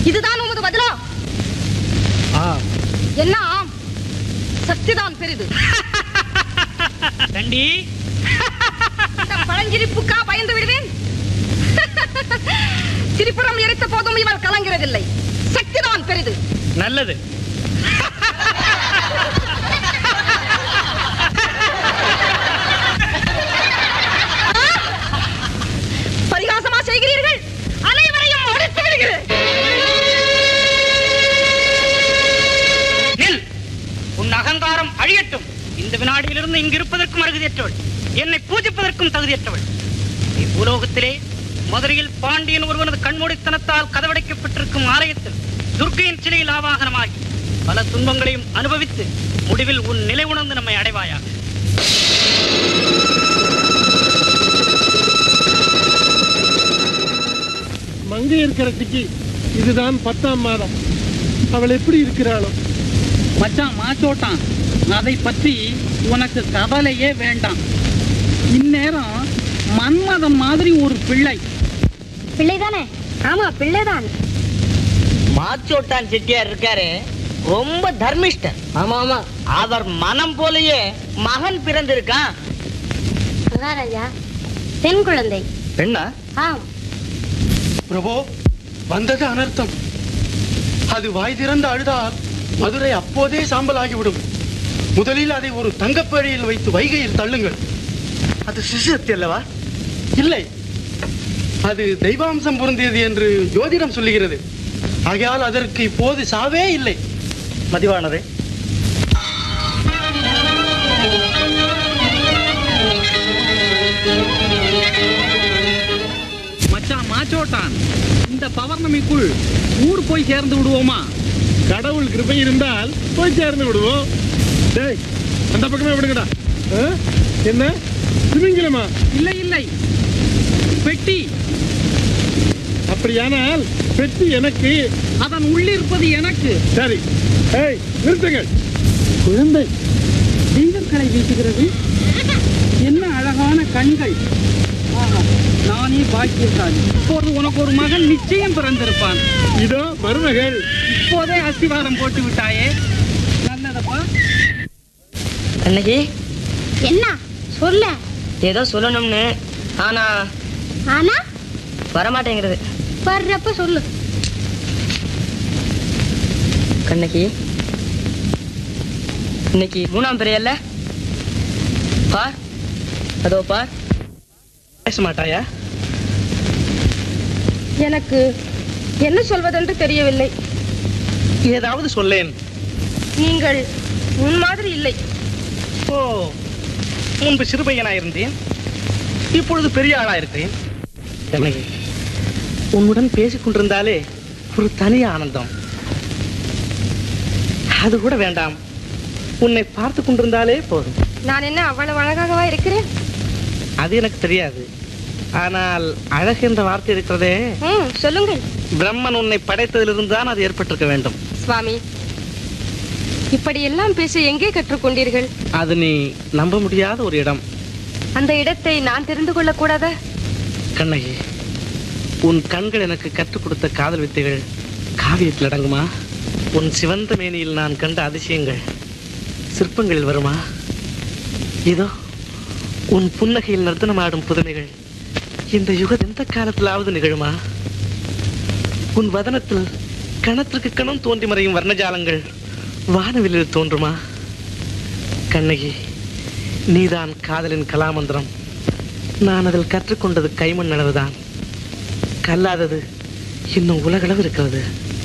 இதுதான் உமது பதிலா ஆ என்ன ஆம் சக்திதான் பெரிது தண்டி இந்த பழஞ்சிரிப்புக்கா பயந்து விடுவேன் திரிபுரம் எரித்த போதும் இவள் கலங்கிறதில்லை சக்திதான் பெரிது நல்லது பரிகாசமா செய்கிறீர்கள் அனைவரையும் ஒடுக்கி விடுகிறேன் நில் உன் அகங்காரம் அழியட்டும் இந்த வினாடியிலிருந்து இங்கு இருப்பதற்கும் அருகதையற்றவள் என்னை பூஜிப்பதற்கும் தகுதியற்றவள் நீ பூலோகத்திலே மதுரையில் பாண்டியன் ஒருவனது கண்மூடித்தனத்தால் கதவடைக்கப்பட்டிருக்கும் ஆலயத்தில் துர்க்கையின் சிலையில் ஆவாகனமாகி பல துன்பங்களையும் அனுபவித்து முடிவில் உன் நிலை உணர்ந்து நம்மை அடைவாயாக மங்கை இருக்கிறதுக்கு இதுதான் பத்தாம் மாதம் அவள் எப்படி இருக்கிறாளோ மச்சான் மாச்சோட்டான் அதை பற்றி உனக்கு கவலையே வேண்டாம் இந்நேரம் மன்மதன் மாதிரி ஒரு பிள்ளை பிள்ளைதானே ஆமா பிள்ளைதான் மாச்சோட்டான் செட்டியார் இருக்காரு ரொம்ப தர்மிஷ்டர் ஆமா ஆமா அவர் மனம் போலயே மகன் பிறந்திருக்கான் ராஜா பெண் குழந்தை பெண்ணா ஆம் பிரபு வந்தது அனர்த்தம் அது வாய் திறந்து அழுதால் மதுரை அப்போதே சாம்பலாகிவிடும் முதலில் அதை ஒரு தங்கப்பேழையில் வைத்து வைகையில் தள்ளுங்கள் அது சிசுத்தி அல்லவா இல்லை அது தெய்வாம்சம் பொருந்தியது என்று ஜோதிடம் சொல்லுகிறது ஆகையால் அதற்கு இப்போது சாவே இல்லை மதிவானரே மச்சான் மாச்சோட்டான் இந்த பௌர்ணமிக்குள் ஊர் போய் சேர்ந்து விடுவோமா கடவுள் கிருபை இருந்தால் போய் சேர்ந்து விடுவோம் டேய் அந்த பக்கமே விடுங்கடா ஆ? என்ன திமிங்கிலமா இல்லை இல்லை பெட்டி அப்படியானால் பெட்டி எனக்கு அதன் உள்ளிருப்பது எனக்கு சரி ஏய் நிறுத்துங்கள் குழந்தை தெய்வங்களை வீசுகிறது என்ன அழகான கண்கள் ஆஹா, நானே பாக்கியசாலி இப்போது உனக்கு ஒரு மகன் நிச்சயம் பிறந்திருப்பான் இதோ மருமகள் இப்போதே அஸ்திவாரம் போட்டு விட்டாயே நல்லதப்பா அன்னைக்கு என்ன சொல்ல ஏதோ சொல்லணும்னு ஆனா ஆனா வரமாட்டேங்கிறது வர்றப்ப சொல்லு கண்ணகி இன்னைக்கு மூணாம் பிறையல்ல பார் அதோ பார் பேச மாட்டாயா எனக்கு என்ன சொல்வதென்று தெரியவில்லை ஏதாவது சொல்லேன் நீங்கள் உன் மாதிரி இல்லை ஓ முன்பு சிறுபையனா இருந்தேன் இப்பொழுது பெரிய ஆளா இருக்கிறேன் கண்ணகி உன்னுடன் பேசிக் கொண்டிருந்தாலே ஒரு தனி ஆனந்தம் அது கூட வேண்டாம் உன்னை பார்த்து கொண்டிருந்தாலே போதும் நான் என்ன அவ்வளவு அழகாகவா இருக்கிறேன் அது எனக்கு தெரியாது ஆனால் அழகு என்ற வார்த்தை இருக்கிறதே ம் சொல்லுங்கள் பிரம்மன் உன்னை படைத்ததிலிருந்து தான் அது ஏற்பட்டிருக்க வேண்டும் சுவாமி இப்படி எல்லாம் பேச எங்கே கற்றுக்கொண்டீர்கள் அது நீ நம்ப முடியாத ஒரு இடம் அந்த இடத்தை நான் தெரிந்து கொள்ளக்கூடாதா கண்ணகி உன் கண்கள் எனக்கு கற்றுக் கொடுத்த காதல் வித்தைகள் காவியத்தில் அடங்குமா உன் சிவந்த மேனியில் நான் கண்ட அதிசயங்கள் சிற்பங்களில் வருமா இதோ உன் புன்னகையில் நர்த்தனமாடும் புதுமைகள் இந்த யுக எந்த காலத்திலாவது நிகழுமா உன் வதனத்தில் கணத்திற்கு கணம் தோன்றி மறையும் வர்ணஜாலங்கள் வானவிலில் தோன்றுமா கண்ணகி நீதான் காதலின் கலாமந்திரம் நான் அதில் கற்றுக்கொண்டது கைமண் அளவுதான் கல்லாதது இன்னும் உலகளவு இருக்கிறது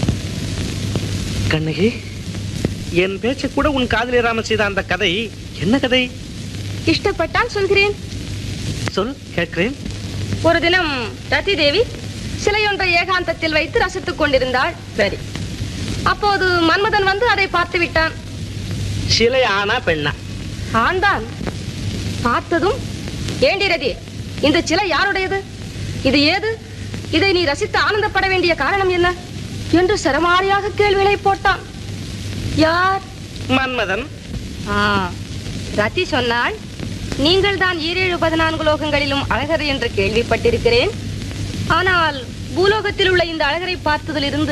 கண்ணகி என் பேச்சை கூட உன் காதலிராம செய்த அந்த கதை என்ன கதை இஷ்டப்பட்டால் சொல்கிறேன் சொல் கேட்கிறேன் ஒரு தினம் ரதி தேவி சிலையொன்றை ஏகாந்தத்தில் வைத்து ரசித்துக் கொண்டிருந்தாள் சரி அப்போது மன்மதன் வந்து அதை பார்த்து விட்டான் சிலை ஆனா பெண்ணா ஆண்தான் பார்த்ததும் ஏண்டி ரதி இந்த சிலை யாருடையது இது ஏது இதை நீ ரசித்து ஆனந்தப்பட வேண்டிய காரணம் என்ன என்று சரமாரியாக கேள்விகளை போட்டான் யார் மன்மதன் ஆ, ரதி சொன்னாள் நீங்கள் தான் ஈரேழு பதினான்கு லோகங்களிலும் அழகர் என்று கேள்விப்பட்டிருக்கிறேன் ஆனால் பூலோகத்தில் உள்ள இந்த அழகரை பார்த்ததிலிருந்து